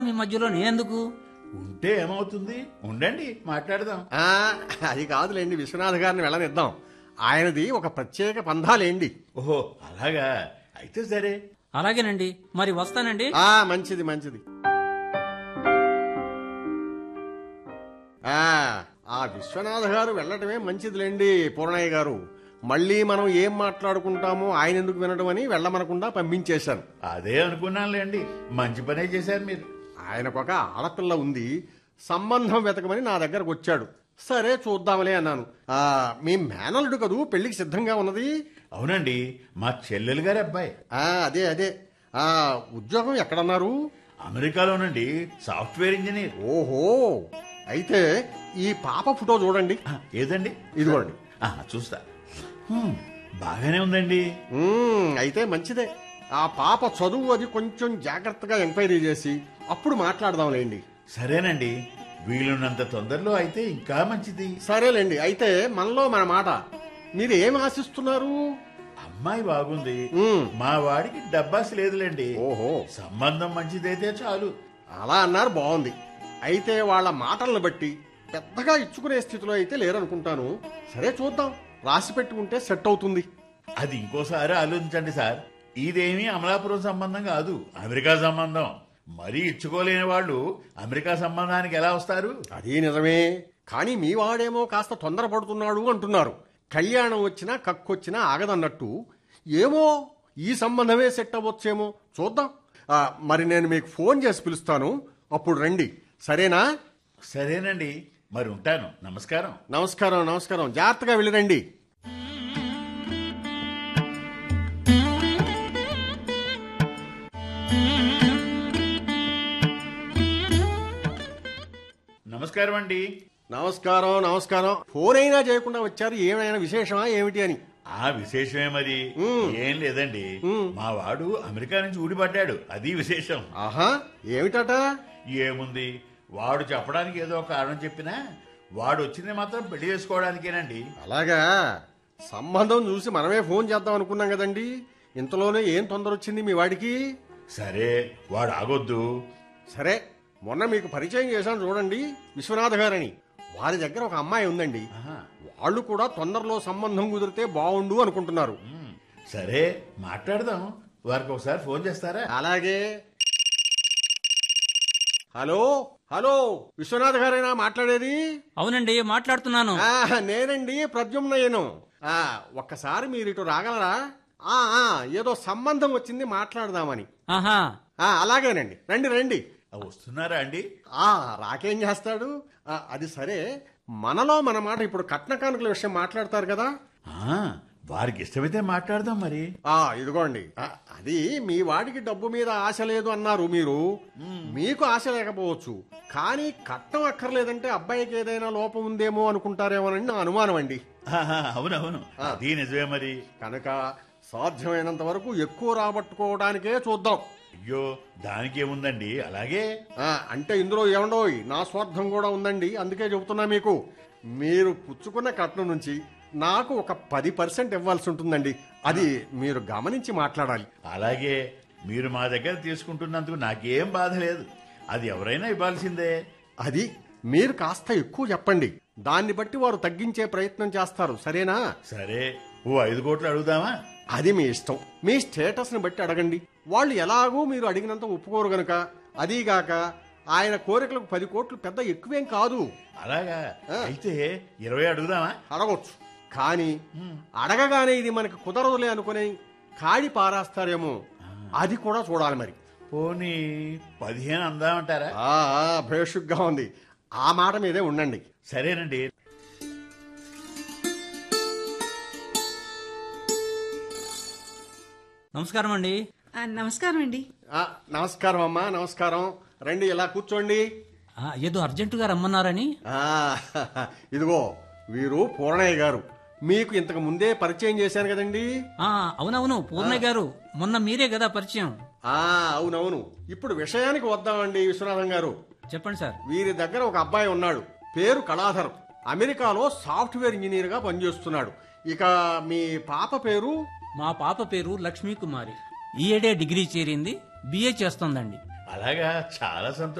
మీ మధ్యలో నేనెందుకు ఉంటే ఏమవుతుంది ఉండండి మాట్లాడదాం ఆ, అది కాదులేండి విశ్వనాథ్ గారిని వెళ్ళనిద్దాం ఆయనది ఒక ప్రత్యేక పంధాలేండి ఓహో అలాగా అయితే సరే అలాగేనండి మరి వస్తానండి ఆ మంచిది మంచిది ఆ ఆ విశ్వనాథ్ గారు వెళ్ళటమే మంచిదిలేండి పూర్ణయ్య గారు మళ్ళీ మనం ఏం మాట్లాడుకుంటామో ఆయన ఎందుకు వినడం అని వెళ్ళమనకుండా పంపించేశాను అదే అనుకున్నానులేండి మంచి పనే చేశారు మీరు ఆయనకొక ఆడపిల్ల ఉంది సంబంధం వెతకమని నా దగ్గరకు వచ్చాడు సరే చూద్దాంలే అన్నాను ఆ మీ మేనల్లుడు కదూ పెళ్లికి సిద్ధంగా ఉన్నది అవునండి మా చెల్లెలు గారి అబ్బాయి ఆ అదే అదే ఆ ఉద్యోగం ఎక్కడన్నారు అమెరికాలోనండి సాఫ్ట్వేర్ ఇంజనీర్ ఓహో అయితే ఈ పాప ఫోటో చూడండి ఆ, ఏదండి ఇదిగోండి ఆ, చూస్తా హ్మ్, బాగానే ఉందండి మ్మ్, అయితే మంచిదే ఆ పాప చదువు అది కొంచెం జాగ్రత్తగా ఎంక్వైరీ చేసి అప్పుడు మాట్లాడదాంలేండి సరేనండి వీలున్నంత తొందరలో అయితే ఇంకా మంచిది సరేలేండి అయితే మనలో మన మాట మీరు ఏం ఆశిస్తున్నారు అమ్మాయి బాగుంది మ్మ్. మా వాడికి డబ్బాసి లేదులేండి ఓహో సంబంధం మంచిదైతే చాలు అలా అన్నారు బాగుంది అయితే వాళ్ళ మాటలను బట్టి పెద్దగా ఇచ్చుకునే స్థితిలో అయితే లేరనుకుంటాను సరే చూద్దాం రాసి పెట్టుకుంటే సెట్ అవుతుంది అది ఇంకోసారి ఆలోచించండి సార్ ఇదేమీ అమలాపురం సంబంధం కాదు అమెరికా సంబంధం మరీ ఇచ్చుకోలేని వాళ్ళు అమెరికా సంబంధానికి ఎలా వస్తారు అది నిజమే కానీ మీ వాడేమో కాస్త తొందరపడుతున్నాడు అంటున్నారు కళ్యాణం వచ్చినా కక్కొచ్చినా ఆగదన్నట్టు ఏమో ఈ సంబంధమే సెట్ అవ్వచ్చేమో చూద్దాం ఆ, మరి నేను మీకు ఫోన్ చేసి పిలుస్తాను అప్పుడు రండి సరేనా సరేనండి మరి ఉంటాను నమస్కారం నమస్కారం నమస్కారం జాగ్రత్తగా వెళ్ళిరండి నమస్కారం అండి నమస్కారం నమస్కారం ఫోన్ అయినా చేయకుండా వచ్చారు ఏమైనా విశేషమా ఏమిటి అని ఆ విశేషమే మరి ఏం లేదండి మా వాడు అమెరికా నుంచి ఊడిపడ్డాడు అది విశేషం ఆహా ఏమిటట ఏముంది వాడు చెప్పడానికి ఏదో ఒక కారణం చెప్పినా వాడు వచ్చింది మాత్రం పెళ్లి చేసుకోవడానికేనండి అలాగా సంబంధం చూసి మనమే ఫోన్ చేద్దాం అనుకున్నాం కదండి ఇంతలోనే ఏం తొందర వచ్చింది మీ వాడికి సరే వాడు ఆగొద్దు సరే మొన్న మీకు పరిచయం చేశాను చూడండి విశ్వనాథ్ గారని వారి దగ్గర ఒక అమ్మాయి ఉందండి ఆహా. వాళ్ళు కూడా తొందరలో సంబంధం కుదిరితే బాగుండు అనుకుంటున్నారు ఉమ్, సరే మాట్లాడదాం వారికి ఒకసారి ఫోన్ చేస్తారా అలాగే హలో హలో విశ్వనాథ్ గారేనా మాట్లాడేది అవునండి మాట్లాడుతున్నాను ఆ, నేనండి ప్రద్యుమ్నయ్యను ఆ, ఒక్కసారి మీరు ఇటు రాగలరా ఆ, ఆ, ఏదో సంబంధం వచ్చింది మాట్లాడదామని ఆహా ఆ, అలాగేనండి రండి రండి ఆ, వస్తున్నారా అండి ఆ రాకేం చేస్తాడు ఆ, అది సరే మనలో మన మాట ఇప్పుడు కట్న కానుకల విషయం మాట్లాడతారు కదా ఆ, వారికి ఇష్టమైతే మాట్లాడదాం మరి ఆ ఇదిగోండి ఆ, అది మీ వాడికి డబ్బు మీద ఆశ లేదు అన్నారు మీరు మీకు ఆశ లేకపోవచ్చు కానీ కట్నం అక్కర్లేదంటే అబ్బాయికి ఏదైనా లోపం ఉందేమో అనుకుంటారేమోనని నా అనుమానం అండి ఆహా, అవునవును అది నిజమే మరి కనుక సాధ్యమైనంత వరకు ఎక్కువ రాబట్టుకోవడానికే చూద్దాం అయ్యో దానికేముందండి అలాగే ఆ, అంటే ఇందులో ఏమండోయ్ నా స్వార్థం కూడా ఉందండి అందుకే చెబుతున్నా మీకు మీరు పుచ్చుకున్న కట్నం నుంచి నాకు ఒక పది పర్సెంట్ ఇవ్వాల్సి ఉంటుందండి అది మీరు గమనించి మాట్లాడాలి అలాగే మీరు మా దగ్గర తీసుకుంటున్నందుకు నాకేం బాధ లేదు అది ఎవరైనా ఇవ్వాల్సిందే అది మీరు కాస్త ఎక్కువ చెప్పండి దాన్ని బట్టి వారు తగ్గించే ప్రయత్నం చేస్తారు సరేనా సరే ఓ ఐదు కోట్లు అడుగుదామా అది మీ ఇష్టం మీ స్టేటస్ని బట్టి అడగండి వాళ్ళు ఎలాగూ మీరు అడిగినంత ఒప్పుకోరు గనుక అదీగాక ఆయన కోరికలకు పది కోట్లు పెద్ద ఎక్కువేం కాదు అలాగా అయితే ఇరవై అడుగుదామా అడగొచ్చు కానీ అడగగానే ఇది మనకి కుదరదులే అనుకుని కాడి పారేస్తారేమో అది కూడా చూడాలి మరి పోనీ పదిహేను అందామంటారా ఆ ఆ, భేషుగ్గా ఉంది ఆ మాట మీదే ఉండండి సరేనండి నమస్కారం అండి ఆ, నమస్కారం అండి ఆ, నమస్కారం అమ్మా నమస్కారం రండి ఇలా కూర్చోండి ఆ, ఏదో అర్జెంటుగా రమ్మన్నారని ఆ, ఇదిగో వీరు పూర్ణయ్య గారు మీకు ఇంతకు ముందే పరిచయం చేశాను కదండి ఆ అవునవును పూర్ణయ్య గారు మొన్న మీరే కదా పరిచయం ఆ అవునవును ఇప్పుడు విషయానికి వద్దామండి విశ్వనాథం గారు చెప్పండి సార్ వీరి దగ్గర ఒక అబ్బాయి ఉన్నాడు పేరు కళాధర్ అమెరికాలో సాఫ్ట్వేర్ ఇంజనీర్ గా పనిచేస్తున్నాడు ఇక మీ పాప పేరు మా పాప పేరు లక్ష్మీ కుమారి ఈ ఏడే డిగ్రీ చేరింది బిఏ చేస్తోందండి అలాగా చాలా సంతోషం